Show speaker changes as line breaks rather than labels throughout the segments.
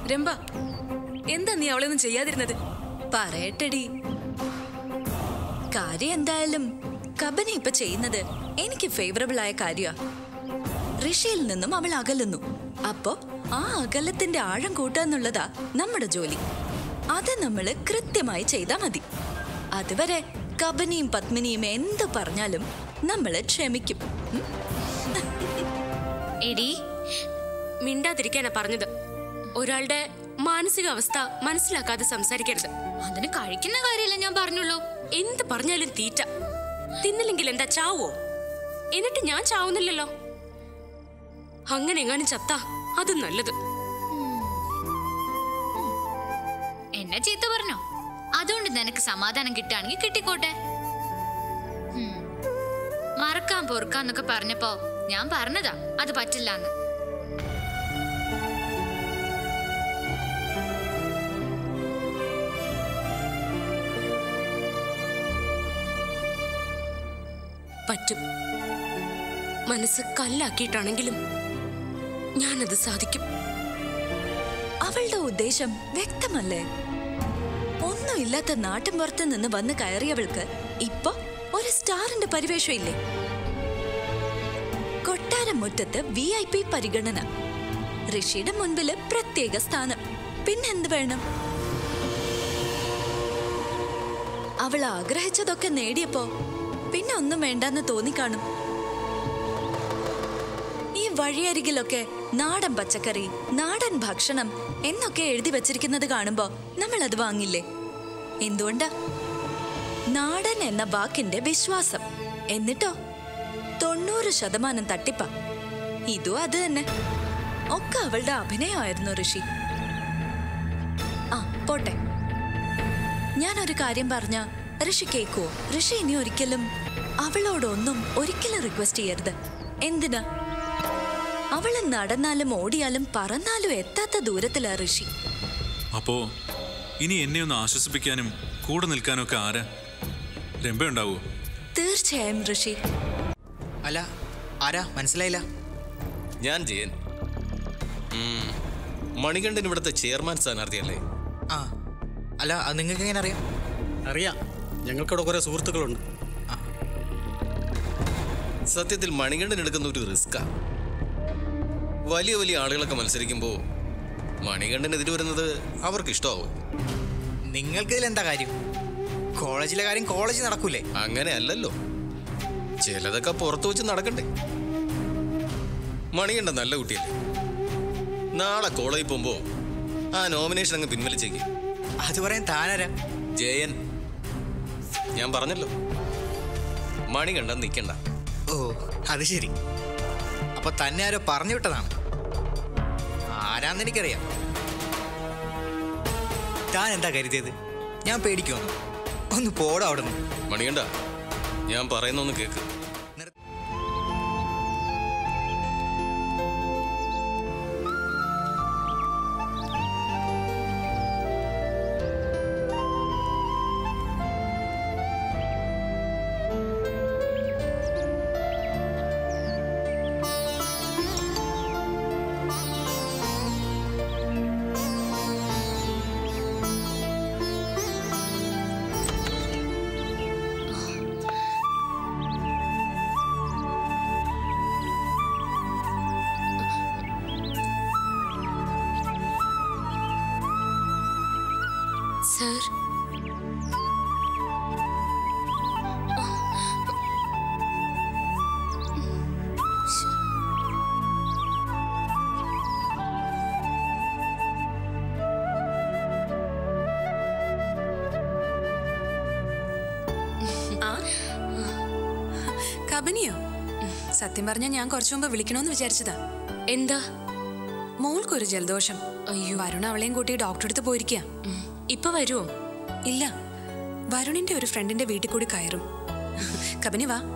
രംഭ എന്താ നീ അവളൊന്നും ചെയ്യാതിരുന്നത്
പറയട്ടെടി കാര്യം എന്തായാലും കബനി ഇപ്പൊ ചെയ്യുന്നത് എനിക്ക് ഫേവറബിൾ ആയ കാര്യ ഋഷിയിൽ നിന്നും അവൾ അകലുന്നു അപ്പോ ആ അകലത്തിന്റെ ആഴം കൂട്ടാന്നുള്ളതാ നമ്മുടെ ജോലി അത് നമ്മൾ കൃത്യമായി ചെയ്താൽ മതി അതുവരെ കബനിയും പത്മിനിയും എന്ത് പറഞ്ഞാലും നമ്മൾ ക്ഷമിക്കും ഉം?
എടി മിണ്ടാതിരിക്കാനാ പറഞ്ഞത് ഒരാളുടെ മാനസികാവസ്ഥ മനസ്സിലാക്കാതെ സംസാരിക്കരുത്
അതിന് കഴിക്കുന്ന കാര്യമല്ല ഞാൻ പറഞ്ഞുള്ളൂ
എന്ത് പറഞ്ഞാലും തീറ്റ തിന്നില്ലെങ്കിൽ എന്താ ചാവോ എന്നിട്ട് ഞാൻ ചാവുന്നില്ലല്ലോ അങ്ങനെ എങ്ങാനും ചത്താ അത് നല്ലത്
എന്നെ ചീത്ത പറഞ്ഞോ അതുകൊണ്ട് നിനക്ക് സമാധാനം കിട്ടുകയാണെങ്കിൽ കിട്ടിക്കോട്ടെ ഉം. മറക്കാൻ പൊറുക്കാന്നൊക്കെ പറഞ്ഞപ്പോ ഞാൻ പറഞ്ഞതാ അത് പറ്റില്ലാന്ന്
പറ്റും മനസ്സ് കല്ലാക്കിയിട്ടാണെങ്കിലും ഞാനത് സാധിക്കും
അവളുടെ ഉദ്ദേശം വ്യക്തമല്ലേ ഒന്നുമില്ലാത്ത നാട്ടിൻ പുറത്ത് നിന്ന് വന്ന് കയറിയവൾക്ക് ഇപ്പൊ ഒരു സ്റ്റാറിന്റെ പരിവേഷം ഇല്ലേ കൊട്ടാരം മുറ്റത്ത് വി ഐ പി പരിഗണന ഋഷിയുടെ മുൻപില് പ്രത്യേക സ്ഥാനം പിന്നെന്ത് വേണം അവൾ ആഗ്രഹിച്ചതൊക്കെ നേടിയപ്പോ പിന്നെ ഒന്നും വേണ്ടെന്ന് തോന്നിക്കാണും ഈ വഴിയരികിലൊക്കെ നാടൻ പച്ചക്കറി നാടൻ ഭക്ഷണം എന്നൊക്കെ എഴുതി വച്ചിരിക്കുന്നത് കാണുമ്പോ നമ്മൾ അത് വാങ്ങില്ലേ എന്തുകൊണ്ടാ നാടൻ എന്ന വാക്കിന്റെ വിശ്വാസം എന്നിട്ടോ തൊണ്ണൂറ് ശതമാനം തട്ടിപ്പ ഇതും അത് തന്നെ ഒക്കെ അവളുടെ അഭിനയമായിരുന്നു ഋഷി ആ പോട്ടെ ഞാനൊരു കാര്യം പറഞ്ഞ ഋഷി കേക്കുവോ ഋഷി ഇനി ഒരിക്കലും അവളോടൊന്നും ഒരിക്കലും റിക്വസ്റ്റ് ചെയ്യരുത് എന്തിനാ അവള് നടന്നാലും ഓടിയാലും പറന്നാലും എത്താത്ത ദൂരത്തിലാ ഋഷി
അപ്പോ ഇനി എന്നെ ഒന്ന് ആശ്വസിപ്പിക്കാനും കൂടെ നിൽക്കാനും ഒക്കെ ആരാ രംഭയുണ്ടാവോ
തീർച്ചയായും ഋഷി
അല്ല ആരാ മനസ്സിലായില്ല
ഞാൻ ജയൻ ഉം. മണികണ്ഠൻ ഇവിടുത്തെ ചെയർമാൻ സ്ഥാനാർത്ഥിയല്ലേ
ആ അല്ല അത് നിങ്ങൾക്ക് എങ്ങനെ അറിയാം
അറിയാം ഞങ്ങൾക്കിവിടെ കുറേ സുഹൃത്തുക്കളുണ്ട്
സത്യത്തിൽ മണികണ്ഠൻ എടുക്കുന്ന ഒരു റിസ്ക്കാ വലിയ വലിയ ആളുകളൊക്കെ മത്സരിക്കുമ്പോൾ മണികണ്ഠനെതിരെ വരുന്നത് അവർക്ക് ഇഷ്ടമാവും
നിങ്ങൾക്ക് ഇതിൽ എന്താ കാര്യം കോളേജിലെ കാര്യം കോളേജിൽ നടക്കൂലേ
അങ്ങനെ അല്ലല്ലോ ചിലതൊക്കെ പുറത്തു വെച്ച് നടക്കണ്ടേ മണികണ്ഠൻ നല്ല കുട്ടിയല്ലേ നാളെ കോളേജിൽ പോകുമ്പോ ആ നോമിനേഷൻ അങ്ങ് പിൻവലിച്ചേക്ക്
അത് പറയാൻ താനാരാ
ജയൻ ഞാൻ പറഞ്ഞല്ലോ മണികണ്ഠൻ നിൽക്കണ്ട
ഓ അത് ശരി അപ്പൊ തന്നെ ആരോ പറഞ്ഞു വിട്ടതാണ് ആരാന്ന് എനിക്കറിയാം താൻ എന്താ കരുതിയത് ഞാൻ പേടിക്കുമെന്ന് ഒന്ന് പോടാ അവിടെ നിന്ന്
മണികണ്ഠ ഞാൻ പറയുന്നൊന്ന് കേക്ക്
സർ
ആ കബനിയോ സത്യം പറഞ്ഞ ഞാൻ കുറച്ചു മുമ്പ് വിളിക്കണമെന്ന് വിചാരിച്ചതാ
എന്താ
മോൾക്കൊരു ജലദോഷം അയ്യോ വരുൺ അവളെയും കൂട്ടി ഡോക്ടറെ അടുത്ത് പോയിരിക്കുക
ഇപ്പൊ വരുമോ
ഇല്ല വരുണിന്റെ ഒരു ഫ്രണ്ടിന്റെ വീട്ടിൽ കൂടി കയറും കബനി വാ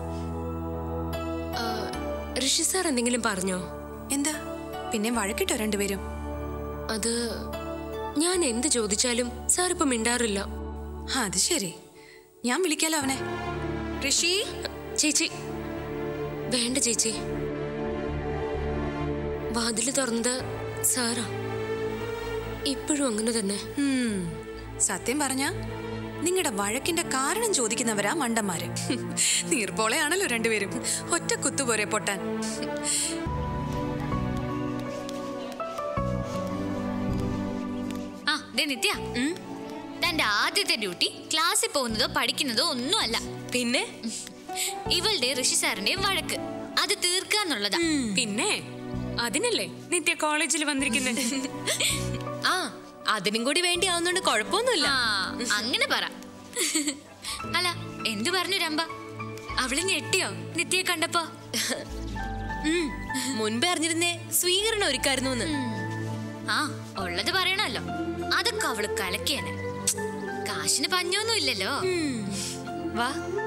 ഋഷി സാർ എന്തെങ്കിലും പറഞ്ഞോ
എന്താ പിന്നെ വഴക്കിട്ടോ രണ്ടുപേരും
അത് ഞാൻ എന്ത് ചോദിച്ചാലും സാർ ഇപ്പൊ മിണ്ടാറില്ല
ആ അത് ശരി ഞാൻ വിളിക്കാലോ അവനെ ഋഷി
ചേച്ചി വേണ്ട ചേച്ചി വാതില് തുറന്നത് സാറാ ഇപ്പോഴും അങ്ങനെ തന്നെ
ഉം, സത്യം പറഞ്ഞ നിങ്ങളുടെ വഴക്കിന്റെ കാരണം ചോദിക്കുന്നവരാ മണ്ടന്മാര് നീർപ്പോളയാണല്ലോ രണ്ടുപേരും ഒറ്റ കുത്തുപോരെ പൊട്ടാൻ
ആ ദേ നിത്യ തന്റെ ആദ്യത്തെ ഡ്യൂട്ടി ക്ലാസ്സിൽ പോകുന്നതോ പഠിക്കുന്നതോ ഒന്നുമല്ല
പിന്നെ
ഇവളുടെ ഋഷി സാറിന്റെയും വഴക്ക് അത് തീർക്കാന്നുള്ളതാ
പിന്നെ അതിനല്ലേ നിത്യ കോളേജിൽ വന്നിരിക്കുന്നത്
ആ അതിനും കൂടി വേണ്ടി ആവുന്നോണ്ട് കുഴപ്പമൊന്നുമില്ല
ആ അങ്ങനെ പറ അല്ല എന്തു പറഞ്ഞു രമ്പ അവള് ഞെട്ടിയോ നിത്യയെ കണ്ടപ്പോ
ഉം, മുൻപേ അറിഞ്ഞിരുന്നേ സ്വീകരണം ഒരുക്കായിരുന്നു എന്ന്
ആ ഉള്ളത് പറയണല്ലോ അതൊക്കെ അവള് കലക്കിയനെ കാശിന് പഞ്ഞൊന്നും ഇല്ലല്ലോ
വാ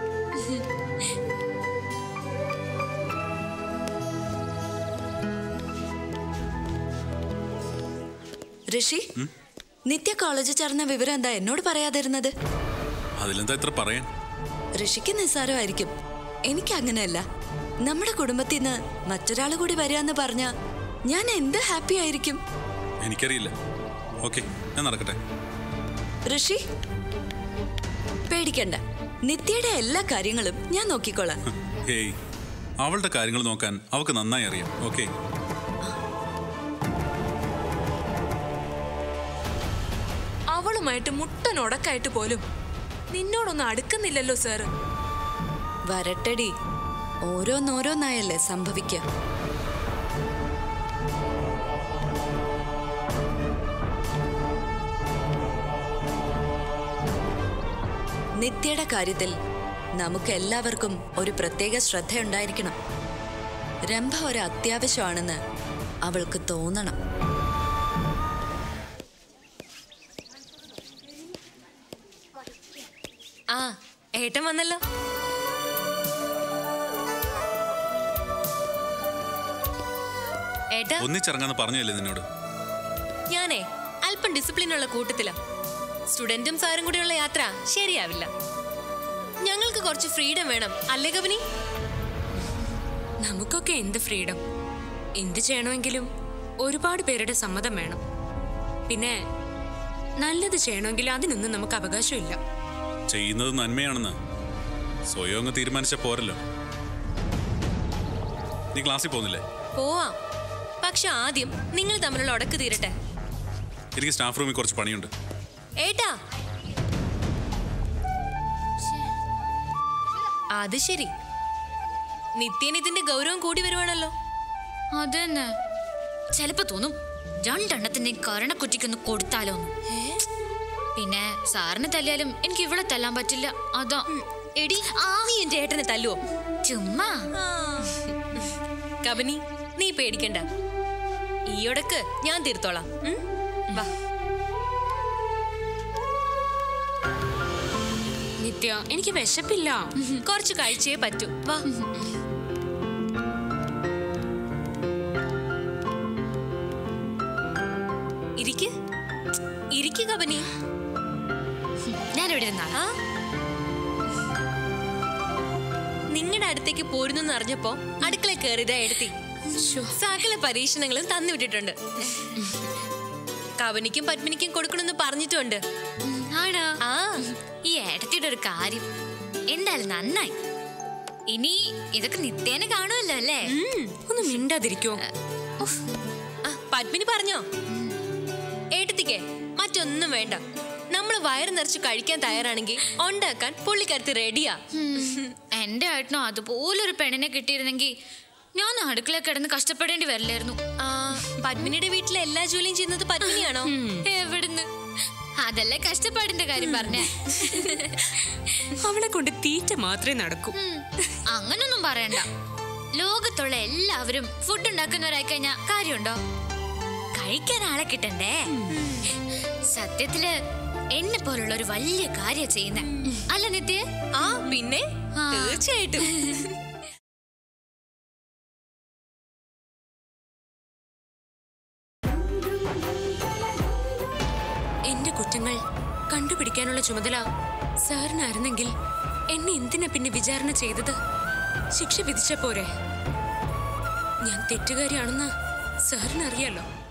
ഋഷി നിത്യ കോളേജിൽ ചേർന്ന വിവരം എന്താ എന്നോട് പറയാതിരുന്നത്
അതിലെന്താ ഇത്ര പറയാൻ
ഋഷിക്ക് നിസ്സാരമായിരിക്കും എനിക്ക് അങ്ങനെയല്ല നമ്മുടെ കുടുംബത്തിൽ നിന്ന് മറ്റൊരാൾ കൂടി വരികയെന്ന് പറഞ്ഞ ഞാൻ എന്ത് ഹാപ്പി ആയിരിക്കും
എനിക്കറിയില്ല ഓക്കെ ഞാൻ നടക്കട്ടെ
ഋഷി പേടിക്കണ്ട നിത്യയുടെ എല്ലാ കാര്യങ്ങളും ഞാൻ നോക്കിക്കോളാം
ഹേയ് അവളുടെ കാര്യങ്ങൾ നോക്കാൻ അവൾക്ക് നന്നായി അറിയാം ഓക്കെ
അവളുമായിട്ട് മുട്ടനൊടക്കായിട്ട് പോലും നിന്നോടൊന്നും അടുക്കുന്നില്ലല്ലോ സാറ്
വരട്ടടി ഓരോന്നോരോന്നായല്ലേ സംഭവിക്കുക നിത്യയുടെ കാര്യത്തിൽ നമുക്ക് എല്ലാവർക്കും ഒരു പ്രത്യേക ശ്രദ്ധയുണ്ടായിരിക്കണം രംഭ ഒരു അത്യാവശ്യമാണെന്ന് അവൾക്ക് തോന്നണം
ആ ഏട്ടൻ വന്നല്ലോ ഏട്ടാ
ഒന്നിച്ചിറങ്ങാന്ന് പറഞ്ഞല്ലേ നിന്നോട്
ഞാനേ അല്പം ഡിസിപ്ലിൻ ഉള്ള കൂട്ടത്തിലാ സ്റ്റുഡന്റും സാറും കൂടെയുള്ള യാത്ര ശരിയാവില്ല ഞങ്ങൾക്ക് കുറച്ച് ഫ്രീഡം വേണം അല്ലേ കബനി
നമുക്കൊക്കെ എന്ത് ഫ്രീഡം എന്ത് ചെയ്യണമെങ്കിലും ഒരുപാട് പേരുടെ സമ്മതം വേണം പിന്നെ നല്ലത് ചെയ്യണമെങ്കിൽ അതിനൊന്നും നമുക്ക് അവകാശമില്ല
ചെയ്യുന്നത് നന്മയാണെന്ന് സ്വയം അങ്ങ് തീരുമാനിച്ച പോരല്ലോ നീ ക്ലാസ്സിൽ പോകുന്നില്ലേ
പോവാം പക്ഷെ ആദ്യം നിങ്ങൾ തമ്മിലുള്ള ഉടക്ക് തീരട്ടെ
എനിക്ക് സ്റ്റാഫ് റൂമിൽ കുറച്ച് പണിയുണ്ട്
ഏട്ടാ അത് ശരി നിത്യൻ ഇതിന്റെ ഗൗരവം കൂടി വരുവാണല്ലോ
അതന്നെ ചെലപ്പോ തോന്നും രണ്ടെണ്ണത്തിന്റെ കരണക്കുറ്റിക്കൊന്ന് കൊടുത്താലോന്ന് പിന്നെ സാറിന് തല്ലിയാലും എനിക്ക് ഇവിടെ തല്ലാൻ പറ്റില്ല അതാ
എടി ആ നീ എന്റെ ഏട്ടനെ തല്ലുവോ
ചുമ്മാ
കബനി നീ പേടിക്കണ്ട ഈ ഉടക്ക് ഞാൻ തീർത്തോളാം ഉം? വാ
നിത്യ എനിക്ക് വിശപ്പില്ല
കുറച്ച് കഴിച്ചേ പറ്റൂ വാ ഇരിക്ക് ഇരിക്ക് കബനി
ഞാനിവിടെ ഇരുന്നാ
ആ നിങ്ങളുടെ അടുത്തേക്ക് പോരുന്നെന്ന് അറിഞ്ഞപ്പോ അടുക്കള കയറിയതാ എടുത്തി സകല പരീക്ഷണങ്ങളും തന്നു വിട്ടിട്ടുണ്ട് കവനിക്കും പത്മിനിക്കും കൊടുക്കണമെന്ന് പറഞ്ഞിട്ടുണ്ട്
ആണോ
ആ
ഈ ഏട്ടത്തിയുടെ ഒരു കാര്യം എന്തായാലും നന്നായി ഇനി ഇതൊക്കെ നിത്യേന കാണുമല്ലോ അല്ലേ
ഒന്ന് മിണ്ടാതിരിക്കോ
ഉഫ്.
ആ, പത്മിനി പറഞ്ഞോ ഏട്ടത്തിക്കേ മറ്റൊന്നും വേണ്ട നമ്മൾ വയറ് നിറച്ച് കഴിക്കാൻ തയ്യാറാണെങ്കിൽ ഉണ്ടാക്കാൻ പുള്ളിക്കടുത്ത് റെഡിയാ
ഉം. എന്റെ ഏട്ടനോ അതുപോലൊരു പെണ്ണിനെ കിട്ടിയിരുന്നെങ്കിൽ ഞാൻ അടുക്കള കിടന്ന് കഷ്ടപ്പെടേണ്ടി വരില്ലായിരുന്നു
ആ പത്മിനിയുടെ വീട്ടിലെ എല്ലാ ജോലിയും ചെയ്യുന്നത് പത്മിനിയാണോ
എവിടുന്ന് അതല്ലേ കഷ്ടപ്പാടിന്റെ കാര്യം പറഞ്ഞേ
അവളെ കൊണ്ട് തീറ്റ മാത്രമേ നടക്കൂ
ഉം. അങ്ങനൊന്നും പറയണ്ട ലോകത്തുള്ള എല്ലാവരും ഫുഡ് ഉണ്ടാക്കുന്നവരായി കഴിഞ്ഞാ കാര്യമുണ്ടോ കഴിക്കാൻ ആളെ കിട്ടണ്ടേ സത്യത്തില് എന്നെ പോലുള്ള ഒരു വലിയ കാര്യം ചെയ്യുന്ന അല്ല നിത്യ
ആ പിന്നെ
ആ.
തീർച്ചയായിട്ടും
എന്റെ കുറ്റങ്ങൾ കണ്ടുപിടിക്കാനുള്ള ചുമതല സാറിനായിരുന്നെങ്കിൽ എന്നെ എന്തിനാ പിന്നെ വിചാരണ ചെയ്തത് ശിക്ഷ വിധിച്ച പോരെ ഞാൻ തെറ്റുകാരിയാണെന്ന് സാറിനറിയാലോ